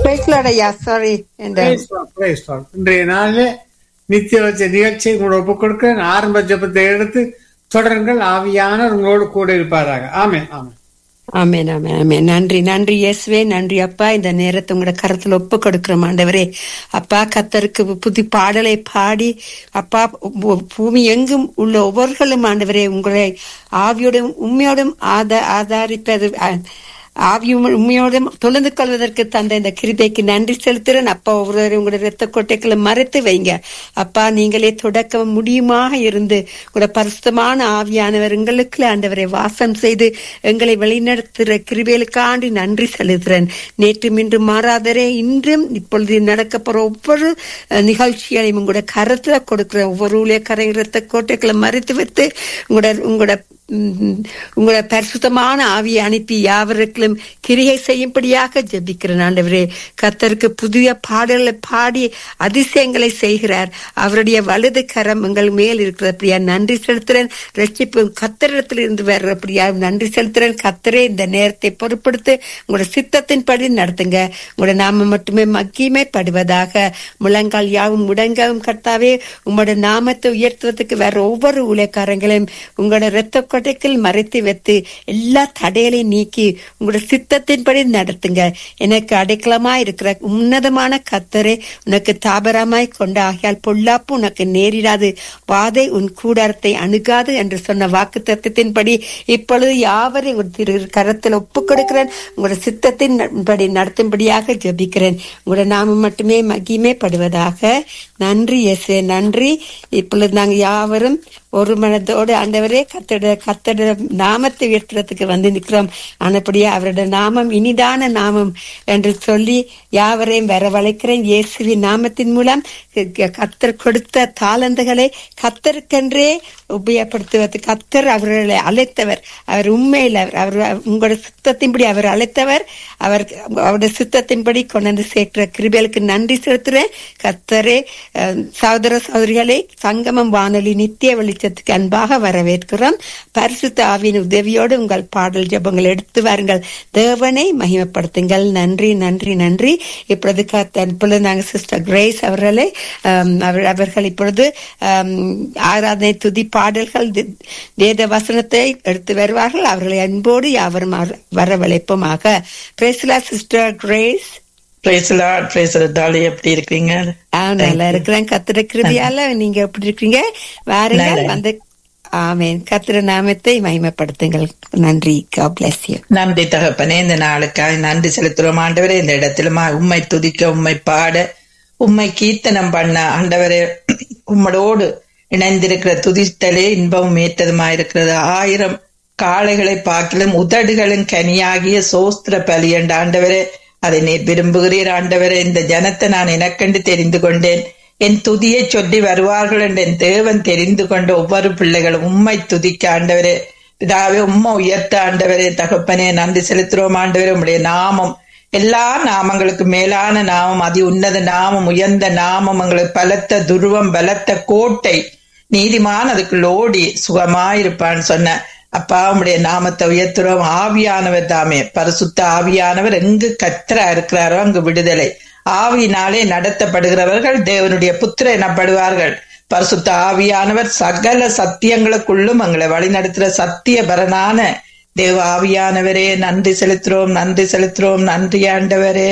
பேசலடையா sorry என்ற Praise God, praise God. இன்றைய நாளில் நித்திய வச்ச நிகழ்ச்சியை கூட ஒப்புக் கொடுக்கிறேன் ஆரம்ப ஜபத்தை எடுத்து தொடருங்கள் ஆவியானவர் உங்களோடு கூட இருப்பாராக ஆமே ஆமே ஆமென் ஆமென் ஆமென் நன்றி நன்றி இயேசுவே நன்றி அப்பா இந்த நேரத்தை உங்களோட கருத்துல ஒப்பு கொடுக்கிறோம் ஆண்டவரே அப்பா கத்தருக்கு புது பாடலை பாடி அப்பா பூ- பூமி எங்கும் உள்ள ஒவ்வொருகளும் ஆண்டவரே உங்களை ஆவியோடும் உண்மையோடும் ஆத ஆதாரிப்பது அ- ஆவியும் உண்மையோடும் தொழுந்து கொள்வதற்கு தந்த இந்த கிருபைக்கு நன்றி செலுத்துறேன் அப்பா ஒவ்வொருவரும் உங்களுடைய ரத்த கொட்டைகளை மறைத்து வைங்க அப்பா நீங்களே தொடக்க முடியுமாக இருந்து உங்களோட பரிசுத்தமான ஆவியானவர் எங்களுக்கு ஆண்டவரை வாசம் செய்து எங்களை வழிநடத்துகிற கிருபைகளுக்காண்டி நன்றி செலுத்துறேன் நேற்று இன்று மாறாதரே இன்றும் இப்பொழுது நடக்க போற ஒவ்வொரு அஹ், நிகழ்ச்சிகளையும் உங்களோட கருத்துல கொடுக்கிற ஒவ்வொரு ஊழியக்காரங்க ரத்த கோட்டைகளை மறைத்து வைத்து உங்களோட உங்களோட ம், உங்களோட பரிசுத்தமான ஆவியை அனுப்பி யாவருக்கும் கிரியை செய்யும்படியாக ஜெபிக்கிறேன் ஆண்டவரே கத்தருக்கு புதிய பாடல்களை பாடி அதிசயங்களை செய்கிறார் அவருடைய வலது கரம் உங்கள் மேல் இருக்கிறபடியா நன்றி செலுத்துறேன் ரட்சிப்பு கத்தரிடத்தில் இருந்து வர்றபடியா நன்றி செலுத்துறேன் கத்தரே இந்த நேரத்தை பொறுப்படுத்து உங்களோட சித்தத்தின்படி நடத்துங்க உங்களோட நாம மட்டுமே மக்கியமே படுவதாக முழங்கால் யாவும் முடங்கவும் கர்த்தாவே உங்களோட நாமத்தை உயர்த்துவதற்கு வேற ஒவ்வொரு ஊழியக்காரங்களையும் உங்களோட இரத்த கொடைக்குள் மறைத்து வைத்து எல்லா தடைகளையும் நீக்கி உங்களோட சித்தத்தின்படி நடத்துங்க எனக்கு அடைக்கலமா இருக்கிற உன்னதமான கத்தரை உனக்கு தாபரமாய் கொண்ட ஆகியால் பொல்லாப்பு உனக்கு நேரிடாது வாதை உன் கூடாரத்தை அணுகாது என்று சொன்ன வாக்கு தத்துவத்தின்படி இப்பொழுது யாவரையும் உன் திரு கரத்தில் ஒப்புக் கொடுக்கிறேன் உங்களோட சித்தத்தின் படி நடத்தும்படியாக ஜெபிக்கிறேன் உங்களோட நாமம் மட்டுமே மகிமே படுவதாக நன்றி இயேசுவே நன்றி இப்பொழுது நாங்க யாவரும் ஒரு மனதோடு ஆண்டவரே கத்தட கத்தட நாமத்தை உயர்த்துறதுக்கு வந்து நிற்கிறோம் ஆனப்படியா அவரோட நாமம் இனிதான நாமம் என்று சொல்லி யாவரையும் வரவழைக்கிறேன் இயேசுவின் நாமத்தின் மூலம் க- கத்தர் கொடுத்த தாளந்துகளை கத்தருக்கென்றே உபயோகப்படுத்துவது கத்தர் அவர்களை அழைத்தவர் அவர் உண்மையில் அவர் அவர் உங்களோட சித்தத்தின்படி அவர் அழைத்தவர் அவர் அவருடைய சித்தத்தின்படி கொண்டு வந்து சேர்க்கிற கிருபைகளுக்கு நன்றி செலுத்துறேன் கத்தரே அஹ், சகோதர சகோதரிகளே சங்கமம் வானொலி நித்திய வெளிச்சத்துக்கு அன்பாக வரவேற்கிறோம் பரிசுத்த ஆவியின் உதவியோடு உங்கள் பாடல் ஜெபங்கள் எடுத்து வாருங்கள் தேவனை மகிமைப்படுத்துங்கள் நன்றி நன்றி நன்றி இப்பொழுது கத்த இப்பொழுது நாங்கள் சிஸ்டர் கிரேஸ் அவர்களை ஆம், அவர் அவர்கள் இப்பொழுது ஆம், ஆராதனை துதி பாடல்கள் தி- வேத வசனத்தை எடுத்து வருவார்கள் அவர்களை அன்போடு யாவரும் வர- வரவழைப்போமாக பிரேசலா sister Grace praise Lord praise Dolly எப்படி இருக்கீங்க ஆ, நல்லா இருக்கிறேன் கத்திர கிருதியால நீங்க எப்படி இருக்கீங்க வாருங்கள் நல்லா. வந்து ஆமென் கத்திர நாமத்தை மகிமைப்படுத்துங்கள் நன்றி God bless you நன்றி தகப்பனே இந்த நாளுக்காக நன்றி செலுத்துறோம் ஆண்டவரே இந்த இடத்துல உம்மை துதிக்க உம்மை பாட உம்மை கீர்த்தனம் பண்ண ஆண்டவரே உம்மளோடு இணைந்திருக்கிற துதித்தலே இன்பமும் ஏற்றதுமா இருக்கிறது ஆயிரம் காளைகளை பார்க்கிலும் உதடுகளும் கனியாகிய சோஸ்திர பலி என்ற ஆண்டவரே அதை நீர் விரும்புகிறீர் ஆண்டவரே இந்த ஜனத்தை நான் எனக்கென்று தெரிந்து கொண்டேன் என் துதியை சொல்லி வருவார்கள் என்று என் தேவன் தெரிந்து கொண்ட ஒவ்வொரு பிள்ளைகளும் உம்மை துதிக்க ஆண்டவரே பிதாவே உம்மை உயர்த்த ஆண்டவரே தகப்பனே நன்றி செலுத்துறோம் ஆண்டவரே உம்முடைய நாமம் எல்லா நாமங்களுக்கு மேலான நாமம் அதி உன்னத நாமம் உயர்ந்த நாமம் உங்களுக்கு பலத்த துருவம் பலத்த கோட்டை நீதிமான் அதுக்குள்ள ஓடி சுகமாயிருப்பான்னு சொன்ன அப்பா உம்முடைய நாமத்தை உயர்த்துறோம் ஆவியானவர் தாமே பரிசுத்த ஆவியானவர் எங்கு கத்தரா இருக்கிறாரோ அங்கு விடுதலை ஆவியினாலே நடத்தப்படுகிறவர்கள் தேவனுடைய புத்திர எனப்படுவார்கள் பரிசுத்த ஆவியானவர் சகல சத்தியங்களுக்குள்ளும் எங்களை வழிநடத்துகிற சத்திய பரனான தேவ ஆவியானவரே நன்றி செலுத்துறோம் நன்றி செலுத்துறோம் நன்றி ஆண்டவரே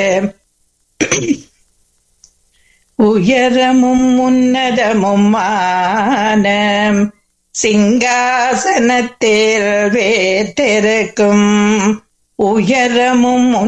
உயரமும் உன்னதமும் மானம் சிங்காசனத்தில் வேற்றிருக்கும் உயரமும்